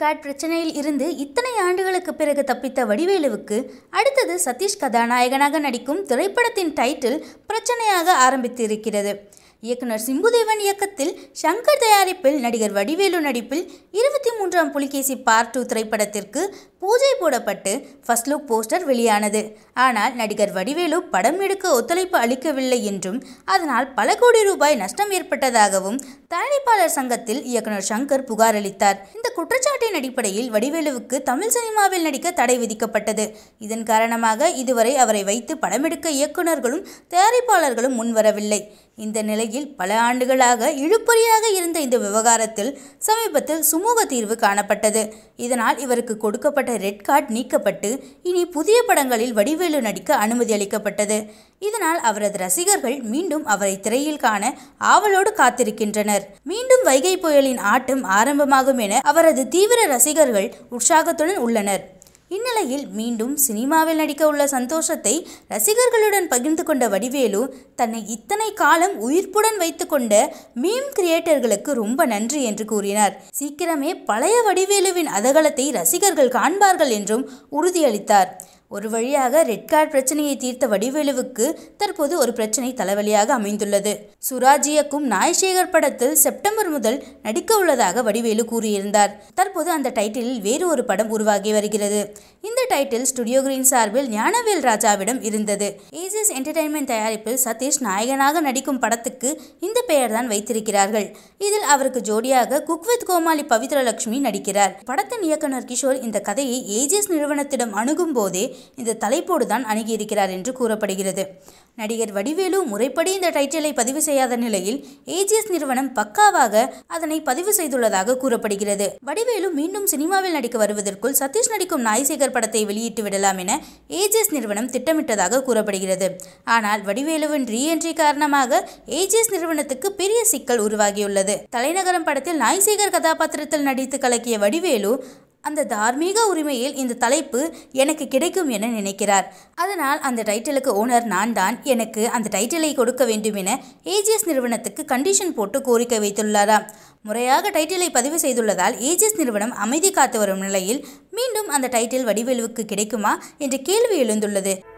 card பிரச்சனையில் இருந்து இத்தனை ஆண்டுகளுக்கு பிறகு தப்பித்த வடிவேலுவுக்கு அடுத்தது சதீஷ் கதாநாயகனாக நடிக்கும் திரைப்படத்தின் டைட்டில் பிரச்சனையாக ஆரம்பித்திருக்கிறது இயக்குனர் சிம்புதேவன் இயக்கத்தில் ஷங்கர் தயாரிப்பில் நடிகர் வடிவேலு நடிப்பில் இருபத்தி மூன்றாம் புலிகேசி பார்ட் டூ திரைப்படத்திற்கு பூஜை போடப்பட்டு ஃபர்ஸ்ட் லுக் போஸ்டர் வெளியானது ஆனால் நடிகர் வடிவேலு படம் எடுக்க ஒத்துழைப்பு அளிக்கவில்லை என்றும் அதனால் பல கோடி ரூபாய் நஷ்டம் ஏற்பட்டதாகவும் தயாரிப்பாளர் சங்கத்தில் இயக்குனர் சங்கர் புகார் அளித்தார் இந்த குற்றச்சாட்டின் அடிப்படையில் வடிவேலுவுக்கு தமிழ் சினிமாவில் நடிக்க தடை விதிக்கப்பட்டது இதன் காரணமாக இதுவரை அவரை வைத்து படமெடுக்க இயக்குனர்களும் தயாரிப்பாளர்களும் முன்வரவில்லை இந்த நிலையில் பல ஆண்டுகளாக இழுபறியாக இருந்த இந்த விவகாரத்தில் சமீபத்தில் சுமூக தீர்வு காணப்பட்டது இதனால் இவருக்கு கொடுக்கப்பட்ட ரெட் கார்டு நீக்கப்பட்டு இனி புதிய படங்களில் வடிவேலு நடிக்க அனுமதி அளிக்கப்பட்டது இதனால் அவரது ரசிகர்கள் மீண்டும் அவரை திரையில் காண ஆவலோடு காத்திருக்கின்றனர் மீண்டும் வைகை புயலின் ஆட்டம் ஆரம்பமாகும் என அவரது தீவிர ரசிகர்கள் உற்சாகத்துடன் உள்ளனர் இந்நிலையில் மீண்டும் சினிமாவில் நடிக்க உள்ள சந்தோஷத்தை ரசிகர்களுடன் பகிர்ந்து கொண்ட வடிவேலு தன்னை இத்தனை காலம் உயிர்ப்புடன் வைத்துக்கொண்ட மீம் கிரியேட்டர்களுக்கு ரொம்ப நன்றி என்று கூறினார் சீக்கிரமே பழைய வடிவேலுவின் அதகலத்தை ரசிகர்கள் காண்பார்கள் என்றும் உறுதியளித்தார் ஒரு வழியாக ரெட் கார்டு பிரச்சனையை தீர்த்த வடிவேலுவுக்கு தற்போது ஒரு பிரச்சனை தலைவலியாக அமைந்துள்ளது சுராஜ் இயக்கும் நாய்சேகர் படத்தில் செப்டம்பர் முதல் நடிக்க உள்ளதாக வடிவேலு கூறியிருந்தார் தற்போது அந்த டைட்டிலில் வேறு ஒரு படம் உருவாகி வருகிறது இந்த டைட்டில் ஸ்டுடியோ கிரீன் சார்பில் ஞானவேல் ராஜாவிடம் இருந்தது ஏஜிஎஸ் என்டர்டைன்மெண்ட் தயாரிப்பில் சதீஷ் நாயகனாக நடிக்கும் படத்துக்கு இந்த பெயர் தான் வைத்திருக்கிறார்கள் இதில் அவருக்கு ஜோடியாக குக் வித் கோமாளி பவித்ரலட்சுமி நடிக்கிறார் படத்தின் இயக்குனர் கிஷோர் இந்த கதையை ஏஜிஎஸ் நிறுவனத்திடம் அணுகும் போதே இந்த தலைப்போடு தான் அணுகியிருக்கிறார் என்று கூறப்படுகிறது நடிகர் வடிவேலு முறைப்படி இந்த டைட்டிலை பதிவு செய்யாத நிலையில் ஏஜிஎஸ் நிறுவனம் பக்காவாக அதனை பதிவு செய்துள்ளதாக கூறப்படுகிறது வடிவேலு மீண்டும் சினிமாவில் நடிக்க வருவதற்குள் சதீஷ் நடிக்கும் நாய்சேகர் படத்தை வெளியிட்டு விடலாம் என ஏஜிஎஸ் நிறுவனம் திட்டமிட்டதாக கூறப்படுகிறது ஆனால் வடிவேலுவின் ரீஎன்ட்ரி காரணமாக ஏஜிஎஸ் நிறுவனத்துக்கு பெரிய சிக்கல் உருவாகியுள்ளது தலைநகரம் படத்தில் நாய்சேகர் கதாபாத்திரத்தில் நடித்து கலக்கிய வடிவேலு அந்த தார்மீக உரிமையில் இந்த தலைப்பு எனக்கு கிடைக்கும் என நினைக்கிறார் அதனால் அந்த டைட்டிலுக்கு ஓனர் நான் தான் எனக்கு அந்த டைட்டிலை கொடுக்க வேண்டும் என ஏஜிஎஸ் நிறுவனத்துக்கு கண்டிஷன் போட்டு கோரிக்கை வைத்துள்ளாராம் முறையாக டைட்டிலை பதிவு செய்துள்ளதால் ஏஜிஎஸ் நிறுவனம் அமைதி காத்து வரும் நிலையில் மீண்டும் அந்த டைட்டில் வடிவேலுவுக்கு கிடைக்குமா என்ற கேள்வி எழுந்துள்ளது